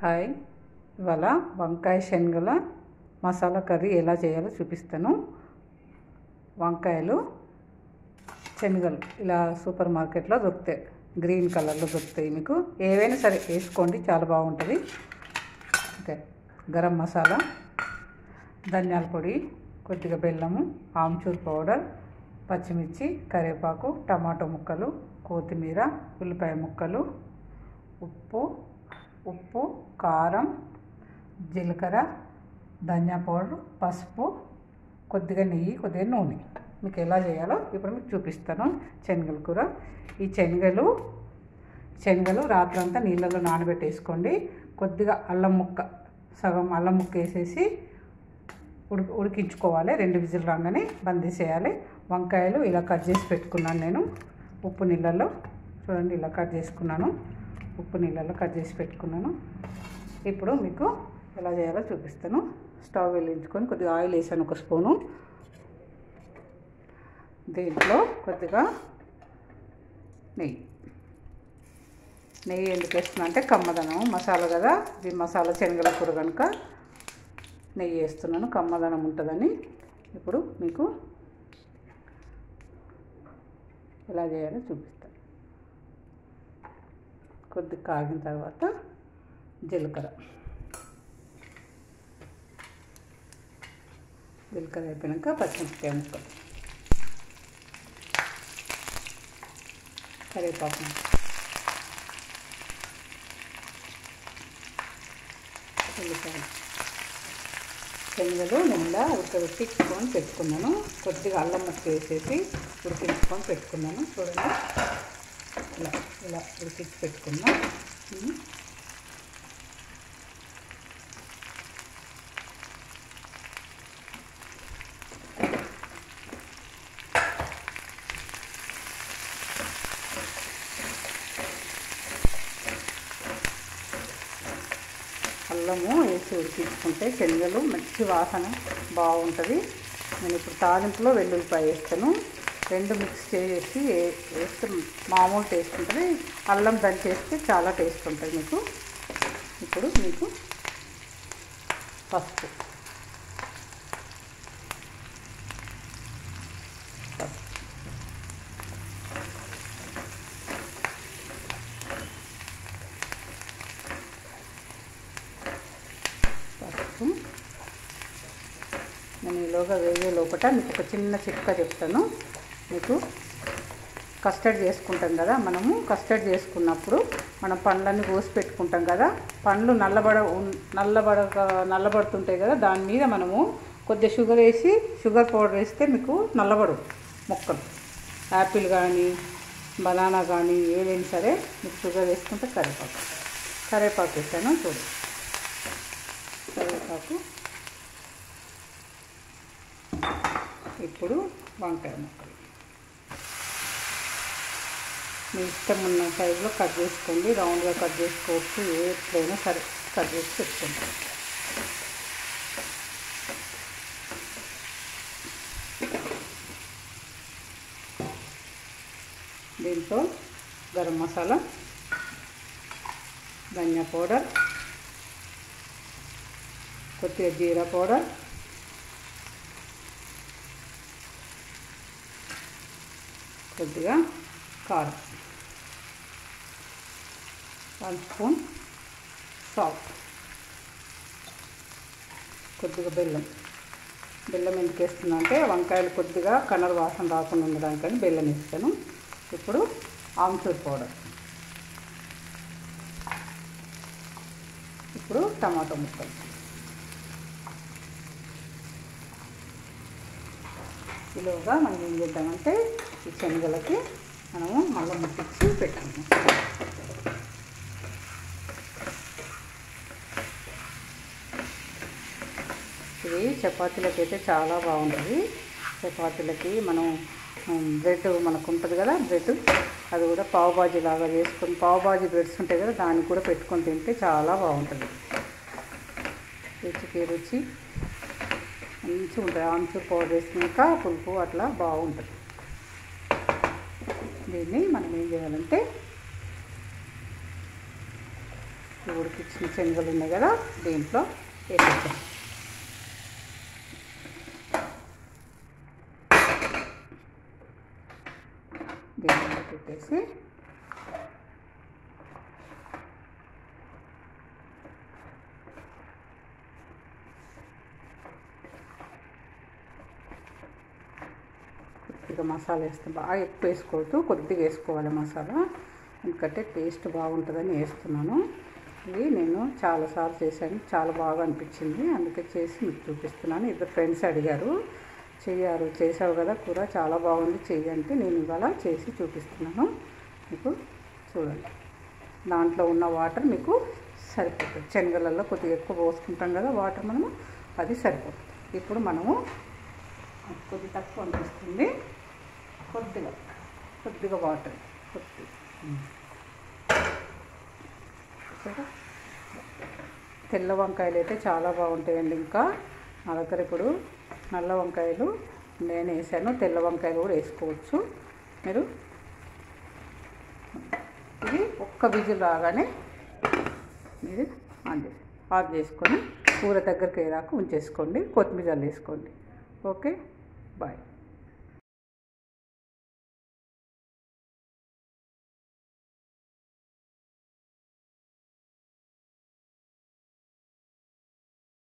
Hi ఇవాళ వంకాయ శనగల masala curry ఎలా చేయాలో చూపిస్తాను వంకాయలు శనగలు ఇలా సూపర్ మార్కెట్లో దొరుకుతాయి గ్రీన్ కలర్లో దొరుకుతాయి మీకు ఏవైనా సరే వేసుకోండి చాలా బాగుంటుంది ఓకే గరం మసాలా ధనియాల పొడి కొద్దిగా బెల్లము ఆమ్చూర్ పౌడర్ పచ్చిమిర్చి కరివేపాకు టమాటో ముక్కలు కొత్తిమీర ఉల్లిపాయ ముక్కలు ఉప్పు ఉప్పు కారం జీలకర్ర ధనియా పౌడర్ పసుపు కొద్దిగా నెయ్యి కొద్దిగా నూనె మీకు ఎలా చేయాలో ఇప్పుడు మీకు చూపిస్తాను శనగల కూర ఈ శనగలు శనగలు రాత్రంతా నీళ్ళలో నానబెట్టేసుకోండి కొద్దిగా అల్లం ముక్క సగం అల్లం ముక్క వేసేసి ఉడికి ఉడికించుకోవాలి రెండు విజిల్ రాగానే బంద్ చేసేయాలి వంకాయలు ఇలా కట్ చేసి పెట్టుకున్నాను నేను ఉప్పు నీళ్ళల్లో చూడండి ఇలా కట్ చేసుకున్నాను ఉప్పు నీళ్ళల్లో కట్ చేసి పెట్టుకున్నాను ఇప్పుడు మీకు ఎలా చేయాలో చూపిస్తాను స్టవ్ వెలిగించుకొని కొద్దిగా ఆయిల్ వేసాను ఒక స్పూను దీంట్లో కొద్దిగా నెయ్యి నెయ్యి ఎందుకు వేస్తున్నా అంటే కమ్మదనం మసాలా కదా ఇది మసాలా శనగల కూర కనుక నెయ్యి వేస్తున్నాను కమ్మదనం ఉంటుందని ఇప్పుడు మీకు ఎలా చేయాలో చూపిస్తాను కొద్ది కాగిన తర్వాత జీలకర్ర జీలకర్ర అయిపోయాక పచ్చిమిరపకాయ ముక్కలు కరివేపాకు ఉల్లిపాయలు శనగలు నిండా ఉడకబెట్టించుకొని పెట్టుకున్నాను కొద్దిగా అల్లం ముక్క వేసేసి ఉడికించుకొని పెట్టుకున్నాను చూడండి ఇలా ఇలా ఉడికించి పెట్టుకున్నాం అల్లము వేసి ఉడికించుకుంటే శనగలు మంచి వాసన బాగుంటుంది నేను ఇప్పుడు తాలింపులో వెల్లుల్లిపాయ వేస్తాను రెండు మిక్స్ చేసి వేస్తే మామూలు టేస్ట్ ఉంటుంది అల్లం దంచేస్తే చాలా టేస్ట్ ఉంటుంది మీకు ఇప్పుడు మీకు పసుపు పసుపు పసుపు నేను ఈలోగా వేగే లోపల మీకు ఒక చిన్న చిట్కా చెప్తాను మీకు కస్టర్డ్ చేసుకుంటాం కదా మనము కస్టర్డ్ చేసుకున్నప్పుడు మనం పండ్లన్నీ కోసి పెట్టుకుంటాం కదా పండ్లు నల్లబడ నల్లబడ నల్లబడుతుంటాయి కదా దాని మీద మనము కొద్దిగా షుగర్ వేసి షుగర్ పౌడర్ వేస్తే మీకు నల్లబడు మొక్కలు యాపిల్ కానీ బనానా కానీ ఏదైనా సరే మీకు షుగర్ వేసుకుంటే కరివేపాకు కరివేపాకు వేసాను చూడు కరివేపాకు ఇప్పుడు వంకాయ ముక్కలు మీ ఇష్టం ఉన్న సైజులో కట్ చేసుకోండి రౌండ్గా కట్ చేసుకోవచ్చు ఎట్లయినా సరే కట్ చేసి పెట్టుకోండి దీంట్లో గరం మసాలా ధనియా పౌడర్ కొద్దిగా జీరా పౌడర్ కొద్దిగా కారం వన్ స్పూన్ సాల్ట్ కొద్దిగా బెల్లం బెల్లం ఎందుకు వేస్తున్నా అంటే వంకాయలు కొద్దిగా కలర్ వాసన రాకుండా ఉండడానికని బెల్లం వేస్తాను ఇప్పుడు ఆమ్చూర్ పౌడర్ ఇప్పుడు టమాటో ముక్కలు ఈలోగా మనం ఏం చేద్దామంటే ఈ శనగలకి మనము మళ్ళీ ముట్టించి పెట్టాము ఇది చపాతీలకి అయితే చాలా బాగుంటుంది చపాతీలకి మనం బ్రెడ్ మనకు ఉంటుంది కదా బ్రెడ్ అది కూడా పావు బాజీ లాగా చేసుకొని పావు బాజీ బ్రెడ్స్ ఉంటాయి కదా దాన్ని కూడా పెట్టుకొని తింటే చాలా బాగుంటుంది రుచికి రుచి మంచిగా ఉంటుంది ఆమ్చూర్ పౌడర్ వేసినాక పులుపు అట్లా బాగుంటుంది దీన్ని మనం ఏం చేయాలంటే ఈ ఉడికిచ్చిన శనగలు ఉన్నాయి కదా దీంట్లో వేసేసాం దీంట్లో పెట్టేసి కొద్దిగా మసాలా వేస్తాం బాగా ఎక్కువ వేసుకోవద్దు కొద్దిగా వేసుకోవాలి మసాలా ఎందుకంటే టేస్ట్ బాగుంటుందని వేస్తున్నాను ఇది నేను చాలాసార్లు చేశాను చాలా బాగా అనిపించింది అందుకే చేసి మీకు చూపిస్తున్నాను ఇద్దరు ఫ్రెండ్స్ అడిగారు చెయ్యారు చేసావు కదా కూర చాలా బాగుంది చెయ్యి అంటే నేను ఇవాళ చేసి చూపిస్తున్నాను మీకు చూడండి దాంట్లో ఉన్న వాటర్ మీకు సరిపోతుంది శనగలలో కొద్దిగా ఎక్కువ పోసుకుంటాం కదా వాటర్ మనము అది సరిపోతుంది ఇప్పుడు మనము కొద్ది తక్కువ అనిపిస్తుంది కొద్దిగా కొద్దిగా వాటర్ కొద్దిగా చూసారా? తెల్ల వంకాయలు అయితే చాలా బాగుంటాయండి ఇంకా నా దగ్గర ఇప్పుడు నల్ల వంకాయలు నేను వేసాను తెల్ల వంకాయలు కూడా వేసుకోవచ్చు మీరు ఇది ఒక్క విజిల్ రాగానే మీరు ఆన్ చేసి ఆఫ్ చేసుకొని కూర దగ్గరికి అయ్యేదాకా ఉంచేసుకోండి కొత్తిమీర వేసుకోండి ఓకే బాయ్